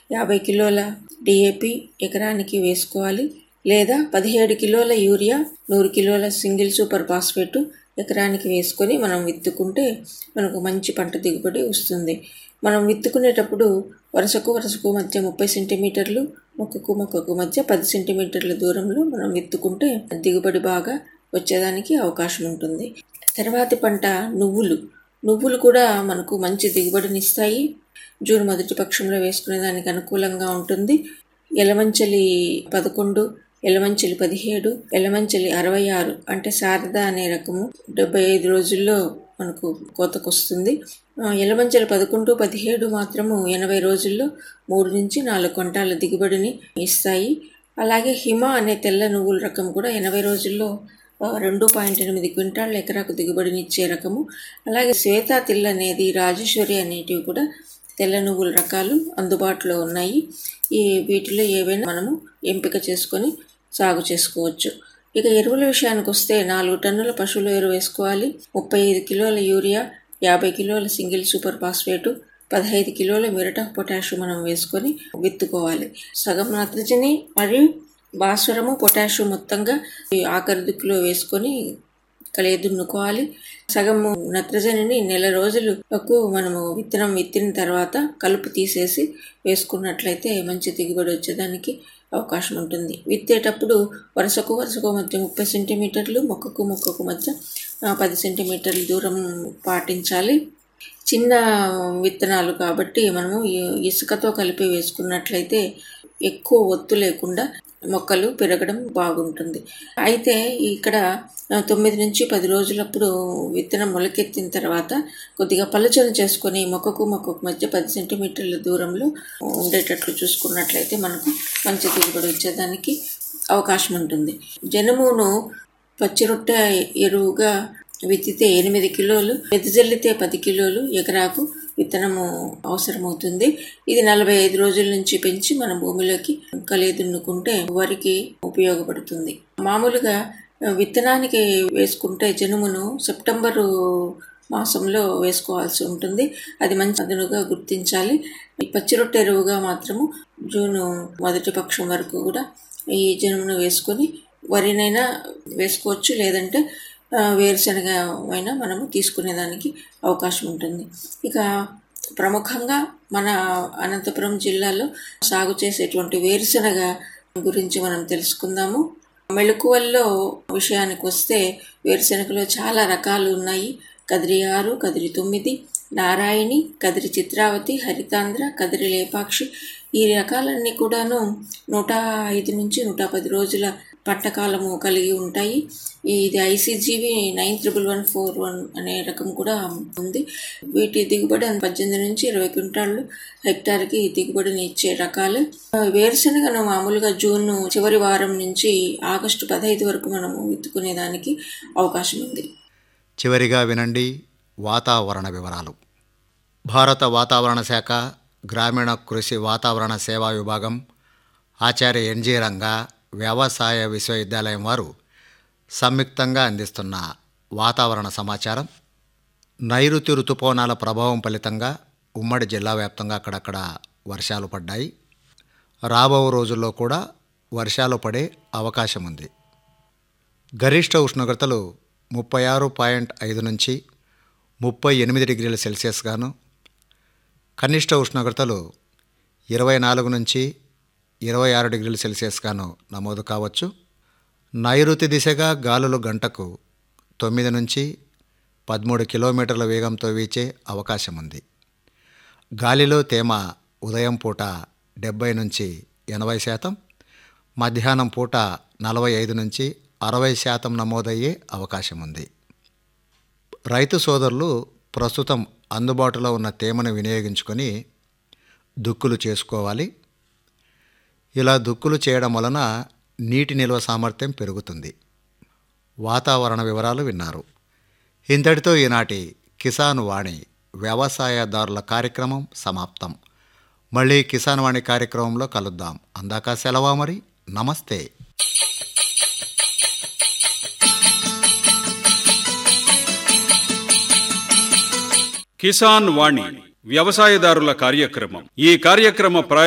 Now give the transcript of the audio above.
యాభై కిలోల డిఏపి ఎకరానికి వేసుకోవాలి లేదా పదిహేడు కిలోల యూరియా నూరు కిలోల సింగిల్ సూపర్ ఫాస్ఫేట్ ఎకరానికి వేసుకొని మనం విత్తుకుంటే మనకు మంచి పంట దిగుబడి వస్తుంది మనం విత్తుకునేటప్పుడు వరుసకు వరుసకు మధ్య ముప్పై సెంటీమీటర్లు మొక్కకు మొక్కకు మధ్య పది సెంటీమీటర్ల దూరంలో మనం విత్తుకుంటే దిగుబడి బాగా వచ్చేదానికి అవకాశం ఉంటుంది తర్వాతి పంట నువ్వులు నువ్వులు కూడా మనకు మంచి దిగుబడినిస్తాయి జూన్ మొదటి పక్షంలో వేసుకునే దానికి అనుకూలంగా ఉంటుంది ఎలమంచలి పదకొండు ఎలమంచలి పదిహేడు ఎలమంచలి అరవై ఆరు అంటే శారద అనే రకము డెబ్బై ఐదు రోజుల్లో మనకు కోతకొస్తుంది ఎలమంచలి పదకొండు పదిహేడు మాత్రము ఎనభై రోజుల్లో మూడు నుంచి నాలుగు క్వింటాల దిగుబడిని ఇస్తాయి అలాగే హిమ అనే తెల్ల నువ్వుల రకం కూడా ఎనభై రోజుల్లో రెండు పాయింట్ ఎనిమిది క్వింటాళ్ళ ఎకరాకు దిగుబడినిచ్చే రకము అలాగే శ్వేతా తిల్ అనేది రాజేశ్వరి అనేటివి కూడా తెల్ల నువ్వుల రకాలు అందుబాటులో ఉన్నాయి ఈ వీటిలో ఏవైనా మనము ఎంపిక చేసుకొని సాగు చేసుకోవచ్చు ఇక ఎరువుల విషయానికి వస్తే నాలుగు టన్నుల పశువుల ఎరువు వేసుకోవాలి ముప్పై ఐదు కిలోల యూరియా యాభై కిలోల సింగిల్ సూపర్ ఫాస్ఫేటు పదహైదు కిలోల మిరట పొటాషు మనం వేసుకొని విత్తుకోవాలి సగం నత్రజని మరియు భాస్వరము పొటాషు మొత్తంగా ఈ ఆఖరి దిక్కులో వేసుకొని కలియదున్నుకోవాలి సగము నత్రజనిని నెల రోజులకు మనము విత్తనం విత్తిన తర్వాత కలుపు తీసేసి వేసుకున్నట్లయితే మంచి దిగుబడి వచ్చేదానికి అవకాశం ఉంటుంది విత్తేటప్పుడు వరుసకు వరుసకు మధ్య ముప్పై సెంటీమీటర్లు మొక్కకు మొక్కకు మధ్య పది సెంటీమీటర్ల దూరం పాటించాలి చిన్న విత్తనాలు కాబట్టి మనము ఇసుకతో కలిపి వేసుకున్నట్లయితే ఎక్కువ ఒత్తు లేకుండా మొక్కలు పెరగడం బాగుంటుంది అయితే ఇక్కడ తొమ్మిది నుంచి పది రోజులప్పుడు విత్తనం మొలకెత్తిన తర్వాత కొద్దిగా పలుచన చేసుకొని మొక్కకు మొక్కకు మధ్య పది సెంటీమీటర్ల దూరంలో ఉండేటట్లు చూసుకున్నట్లయితే మనకు మంచి దిగుబడి వచ్చేదానికి అవకాశం ఉంటుంది జనుమును పచ్చిరొట్టె ఎరువుగా విత్తితే ఎనిమిది కిలోలు వెదజల్లితే పది కిలోలు ఎకరాకు విత్తనము అవసరమవుతుంది ఇది నలభై ఐదు రోజుల నుంచి పెంచి మన భూమిలోకి కలిదున్నుకుంటే వరికి ఉపయోగపడుతుంది మామూలుగా విత్తనానికి వేసుకుంటే జనుమును సెప్టెంబరు మాసంలో వేసుకోవాల్సి ఉంటుంది అది మంచి అదునుగా గుర్తించాలి ఈ పచ్చిరొట్టె ఎరువుగా మాత్రము జూను మొదటి పక్షం వరకు కూడా ఈ జనుమును వేసుకొని వరినైనా వేసుకోవచ్చు లేదంటే వేరుశనగ అయినా మనము తీసుకునేదానికి అవకాశం ఉంటుంది ఇక ప్రముఖంగా మన అనంతపురం జిల్లాలో సాగు చేసేటువంటి వేరుశనగ గురించి మనం తెలుసుకుందాము మెళుకువల్లో విషయానికి వస్తే వేరుశనగలో చాలా రకాలు ఉన్నాయి కదిరి ఆరు కదిరి తొమ్మిది నారాయణి కదిరి చిత్రావతి హరితాంధ్ర కదిరి లేపాక్షి ఈ రకాలన్నీ కూడాను నూట ఐదు నుంచి నూట పది రోజుల పంటకాలము కలిగి ఉంటాయి ఇది ICGV nine triple one four one అనే రకం కూడా ఉంది వీటి దిగుబడి పద్దెనిమిది నుంచి ఇరవై క్వింటాళ్ళు హెక్టార్కి దిగుబడిని ఇచ్చే రకాలు వేరుశనగను మామూలుగా జూన్ చివరి వారం నుంచి ఆగస్టు పదహైదు వరకు మనము విత్తుకునేదానికి అవకాశం ఉంది చివరిగా వినండి వాతావరణ వివరాలు భారత వాతావరణ శాఖ గ్రామీణ కృషి వాతావరణ సేవా విభాగం ఆచార్య ఎన్జీ రంగా వ్యవసాయ విశ్వవిద్యాలయం వారు సంయుక్తంగా అందిస్తున్న వాతావరణ సమాచారం నైరుతి ఋతుపవనాల ప్రభావం ఫలితంగా ఉమ్మడి జిల్లా వ్యాప్తంగా అక్కడక్కడ వర్షాలు పడ్డాయి రాబో రోజుల్లో కూడా వర్షాలు పడే అవకాశం ఉంది గరిష్ట ఉష్ణోగ్రతలు ముప్పై ఆరు పాయింట్ ఐదు నుంచి ముప్పై ఎనిమిది డిగ్రీల సెల్సియస్ గాను కనిష్ట ఉష్ణోగ్రతలు ఇరవై నాలుగు నుంచి ఇరవై ఆరు డిగ్రీల సెల్సియస్ గాను నమోదు కావచ్చు నైరుతి దిశగా గాలులు గంటకు తొమ్మిది నుంచి పదమూడు కిలోమీటర్ల వేగంతో వీచే అవకాశం ఉంది గాలిలో తేమ ఉదయం పూట డెబ్బై నుంచి ఎనభై శాతం మధ్యాహ్నం పూట నలభై ఐదు నుంచి అరవై శాతం నమోదయ్యే అవకాశం ఉంది రైతు సోదరులు ప్రస్తుతం అందుబాటులో ఉన్న తేమను వినియోగించుకొని దుక్కులు చేసుకోవాలి ఇలా దుక్కులు చేయడం వలన నీటి నిల్వ సామర్థ్యం పెరుగుతుంది వాతావరణ వివరాలు విన్నారు ఇంతటితో ఈనాటి కిసాన్ వాణి వ్యవసాయదారుల కార్యక్రమం సమాప్తం మళ్ళీ కిసాన్ వాణి కార్యక్రమంలో కలుద్దాం అందాక సెలవా మరి నమస్తే కిసాన్ వాణి వ్యవసాయదారుల కార్యక్రమం ఈ కార్యక్రమ